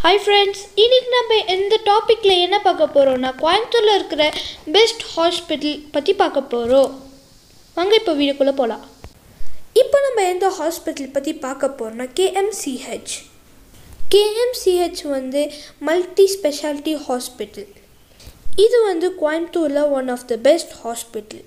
hi friends இன்னைக்கு நம்ம இந்த டாப்பிக்கில் என்ன பார்க்க போகிறோம்னா கோயம்புத்தூரில் இருக்கிற பெஸ்ட் ஹாஸ்பிட்டல் பற்றி பார்க்க போகிறோம் வாங்க இப்போ வீடியோக்குள்ளே போகலாம் இப்போ நம்ம எந்த ஹாஸ்பிட்டல் பற்றி பார்க்க போகிறோம்னா கேஎம்சிஹெச் கேஎம்சிஹெச் வந்து மல்டி ஸ்பெஷாலிட்டி ஹாஸ்பிட்டல் இது வந்து கோயம்புத்தூரில் one of the best hospital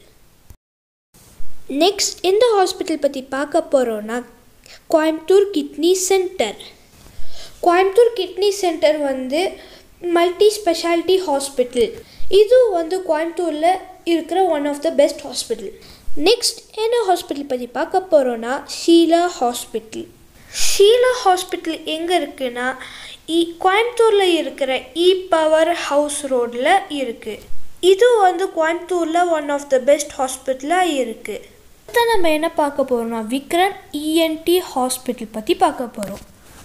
next எந்த ஹாஸ்பிட்டல் பற்றி பார்க்க போகிறோன்னா Coimbatore kidney centre Coimbatore kidney centre வந்து மல்டி ஸ்பெஷாலிட்டி ஹாஸ்பிட்டல் இது வந்து கோயம்புத்தூரில் இருக்கிற one of the best hospital next என்ன ஹாஸ்பிட்டல் பற்றி பார்க்க போகிறோன்னா ஷீலா ஹாஸ்பிட்டல் ஷீலா ஹாஸ்பிட்டல் எங்கே இருக்குன்னா இ கோயம்புத்தூரில் இருக்கிற இ பவர் ஹவுஸ் ரோடில் இருக்குது இது வந்து கோயம்புத்தூரில் ஒன் ஆஃப் த பெஸ்ட் ஹாஸ்பிட்டலாக இருக்குது அடுத்து நம்ம என்ன பார்க்க போகிறோம்னா விக்ரம் இஎன்டி ஹாஸ்பிட்டல் பற்றி பார்க்க போகிறோம்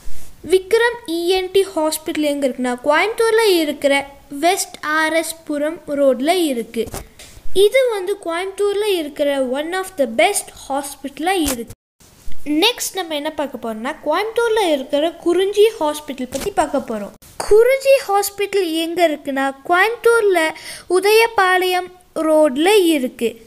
விக்ரம் இஎன்டி ஹாஸ்பிட்டல் எங்கே இருக்குன்னா கோயம்புத்தூரில் இருக்கிற வெஸ்ட் ஆர்எஸ் புரம் ரோட்டில் இருக்குது இது வந்து கோயம்புத்தூரில் இருக்கிற ஒன் ஆஃப் த பெஸ்ட் ஹாஸ்பிட்டலாக இருக்குது நெக்ஸ்ட் நம்ம என்ன பார்க்க போகிறோம்னா கோயம்புத்தூரில் இருக்கிற குறிஞ்சி ஹாஸ்பிட்டல் பற்றி பார்க்க போகிறோம் குறிஞ்சி ஹாஸ்பிட்டல் எங்கே இருக்குன்னா கோயம்புத்தூரில் உதயபாளையம் ரோடில் இருக்குது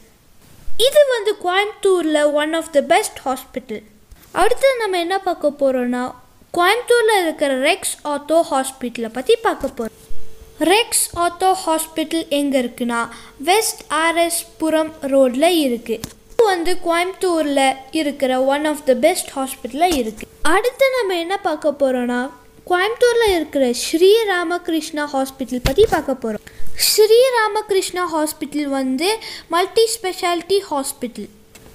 இது வந்து கோயம்புத்தூரில் one of the best hospital அடுத்து நம்ம என்ன பார்க்க போகிறோன்னா கோயம்புத்தூரில் இருக்கிற ரெக்ஸ் ஆத்தோ ஹாஸ்பிட்டலை பற்றி பார்க்க போகிறோம் ரெக்ஸ் ஆத்தோ ஹாஸ்பிட்டல் எங்கே இருக்குன்னா வெஸ்ட் ஆர்எஸ் புரம் ரோடில் இருக்குது இது வந்து கோயம்புத்தூரில் இருக்கிற ஒன் ஆஃப் த பெஸ்ட் ஹாஸ்பிட்டலாக இருக்குது அடுத்து நம்ம என்ன பார்க்க போகிறோன்னா கோயம்புத்தூரில் இருக்கிற ஸ்ரீ ராமகிருஷ்ணா ஹாஸ்பிட்டல் பற்றி பார்க்க போகிறோம் ஸ்ரீ ராமகிருஷ்ணா ஹாஸ்பிட்டல் வந்து மல்டி ஸ்பெஷாலிட்டி ஹாஸ்பிட்டல்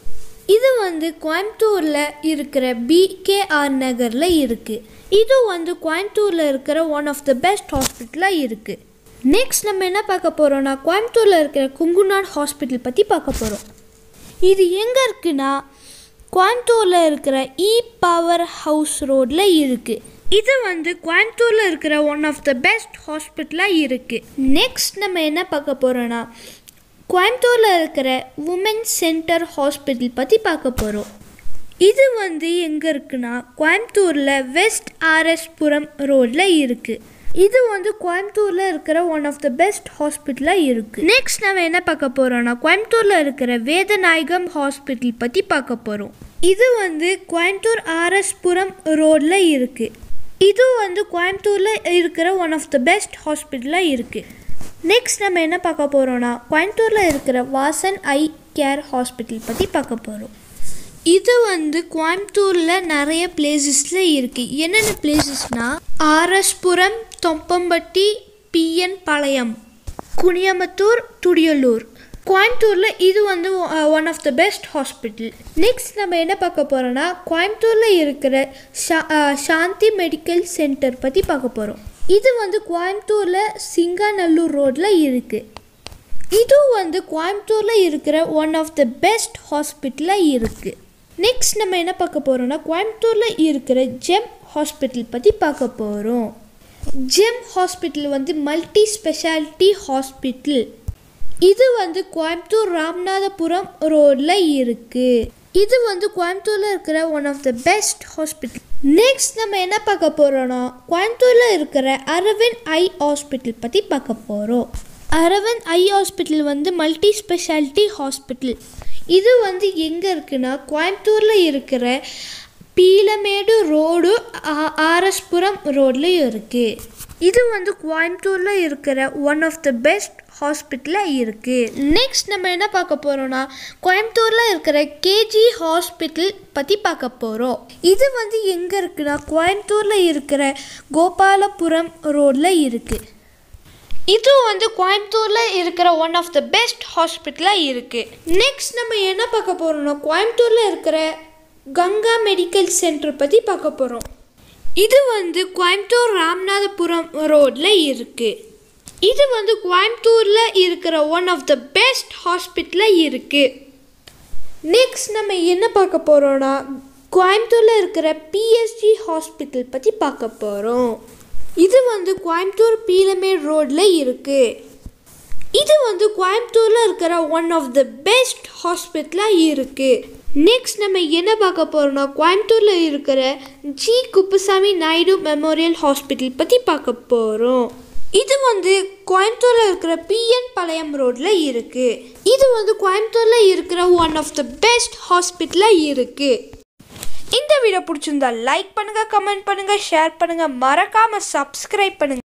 இது வந்து கோயம்புத்தூரில் இருக்கிற பிகேஆர் நகரில் இருக்குது இது வந்து கோயம்புத்தூரில் இருக்கிற ஒன் ஆஃப் த பெஸ்ட் ஹாஸ்பிட்டலாக இருக்குது நெக்ஸ்ட் நம்ம என்ன பார்க்க போகிறோம்னா கோயம்புத்தூரில் இருக்கிற குங்குநாட் ஹாஸ்பிட்டல் பற்றி பார்க்க போகிறோம் இது எங்கே இருக்குன்னா கோயம்புத்தூரில் இருக்கிற இ பவர் ஹவுஸ் ரோடில் இருக்குது இது வந்து கோயம்புத்தூரில் இருக்கிற ஒன் ஆஃப் த பெஸ்ட் ஹாஸ்பிட்டலாக இருக்குது நெக்ஸ்ட் நம்ம என்ன பார்க்க போகிறோன்னா கோயம்புத்தூரில் இருக்கிற உமன் சென்டர் ஹாஸ்பிட்டல் பற்றி பார்க்க போகிறோம் இது வந்து எங்கே இருக்குன்னா கோயம்புத்தூரில் வெஸ்ட் ஆர்எஸ் புரம் ரோடில் இருக்குது இது வந்து கோயம்புத்தூரில் இருக்கிற ஒன் ஆஃப் த பெஸ்ட் ஹாஸ்பிட்டலாக இருக்குது நெக்ஸ்ட் நம்ம என்ன பார்க்க போகிறோம்னா கோயம்புத்தூரில் இருக்கிற வேதநாயகம் ஹாஸ்பிட்டல் பற்றி பார்க்க போகிறோம் இது வந்து கோயம்புத்தூர் ஆர்எஸ் புரம் ரோடில் இருக்குது இது வந்து கோயம்புத்தூரில் இருக்கிற ஒன் ஆஃப் த பெஸ்ட் ஹாஸ்பிட்டலாக இருக்குது நெக்ஸ்ட் நம்ம என்ன பார்க்க போகிறோன்னா கோயம்புத்தூரில் இருக்கிற வாசன் ஐ கேர் ஹாஸ்பிட்டல் பற்றி பார்க்க போகிறோம் இது வந்து கோயம்புத்தூரில் நிறைய பிளேசஸில் இருக்குது என்னென்ன பிளேசஸ்னால் ஆர்எஸ்புரம் தொப்பம்பட்டி பிஎன் பாளையம் குனியமத்தூர் துடியலூர் கோயம்புத்தூரில் இது வந்து one of the best hospital next நம்ம என்ன பார்க்க போகிறோன்னா கோயம்புத்தூரில் இருக்கிற சா சாந்தி மெடிக்கல் சென்டர் பற்றி பார்க்க போகிறோம் இது வந்து கோயம்புத்தூரில் சிங்காநல்லூர் ரோட்டில் இருக்குது இது வந்து கோயம்புத்தூரில் இருக்கிற ஒன் ஆஃப் த பெஸ்ட் ஹாஸ்பிட்டலாக இருக்குது நெக்ஸ்ட் நம்ம என்ன பார்க்க போகிறோம்னா கோயம்புத்தூரில் இருக்கிற ஜெம் ஹாஸ்பிட்டல் பற்றி பார்க்க போகிறோம் ஜெம் ஹாஸ்பிட்டல் வந்து மல்டி ஸ்பெஷாலிட்டி ஹாஸ்பிட்டல் இது வந்து கோயம்புத்தூர் ராமநாதபுரம் ரோடில் இருக்குது இது வந்து கோயம்புத்தூரில் இருக்கிற one of the best hospital next நம்ம என்ன பார்க்க போகிறோன்னா கோயம்புத்தூரில் இருக்கிற அரவிந்த் ஐ ஹாஸ்பிட்டல் பற்றி பார்க்க போகிறோம் அரவிந்த் ஐ ஹாஸ்பிட்டல் வந்து மல்டி ஸ்பெஷாலிட்டி ஹாஸ்பிட்டல் இது வந்து எங்கே இருக்குன்னா கோயம்புத்தூரில் இருக்கிற பீலமேடு ரோடு ஆர்எஸ்புரம் ரோட்லேயும் இருக்குது இது வந்து கோயம்புத்தூரில் இருக்கிற ஒன் ஆஃப் த பெஸ்ட் ஹாஸ்பிட்டலாக இருக்குது நெக்ஸ்ட் நம்ம என்ன பார்க்க போகிறோம்னா கோயம்புத்தூரில் இருக்கிற கேஜி ஹாஸ்பிட்டல் பற்றி பார்க்க போகிறோம் இது வந்து எங்கே இருக்குன்னா கோயம்புத்தூரில் இருக்கிற கோபாலபுரம் ரோடில் இருக்குது இது வந்து கோயம்புத்தூரில் இருக்கிற ஒன் ஆஃப் த பெஸ்ட் ஹாஸ்பிட்டலாக இருக்குது நெக்ஸ்ட் நம்ம என்ன பார்க்க போகிறோம்னா கோயம்புத்தூரில் இருக்கிற கங்கா மெடிக்கல் சென்டர் பற்றி பார்க்க போகிறோம் இது வந்து கோயம்புத்தூர் ராமநாதபுரம் ரோடில் இருக்குது இது வந்து கோயம்புத்தூரில் இருக்கிற ஒன் ஆஃப் த பெஸ்ட் ஹாஸ்பிட்டலாக இருக்குது நெக்ஸ்ட் நம்ம என்ன பார்க்க போகிறோன்னா கோயம்புத்தூரில் இருக்கிற பிஎஸ்ஜி ஹாஸ்பிட்டல் பற்றி பார்க்க போகிறோம் இது வந்து கோயம்புத்தூர் பீலமேட் ரோடில் இருக்குது இது வந்து கோயம்புத்தூரில் இருக்கிற ஒன் ஆஃப் த பெஸ்ட் ஹாஸ்பிட்டலாக இருக்குது நெக்ஸ்ட் நம்ம என்ன பார்க்க போகிறோம்னா கோயம்புத்தூரில் இருக்கிற G Kuppuswamy Naidu memorial hospital பற்றி பார்க்க போகிறோம் இது வந்து கோயம்புத்தூரில் இருக்கிற பிஎன் பாளையம் ரோட்டில் இருக்குது இது வந்து கோயம்புத்தூரில் இருக்கிற ஒன் ஆஃப் த பெஸ்ட் ஹாஸ்பிட்டலாக இருக்குது இந்த வீடியோ பிடிச்சிருந்தா லைக் பண்ணுங்கள் கமெண்ட் பண்ணுங்கள் ஷேர் பண்ணுங்கள் மறக்காமல் சப்ஸ்கிரைப் பண்ணுங்கள்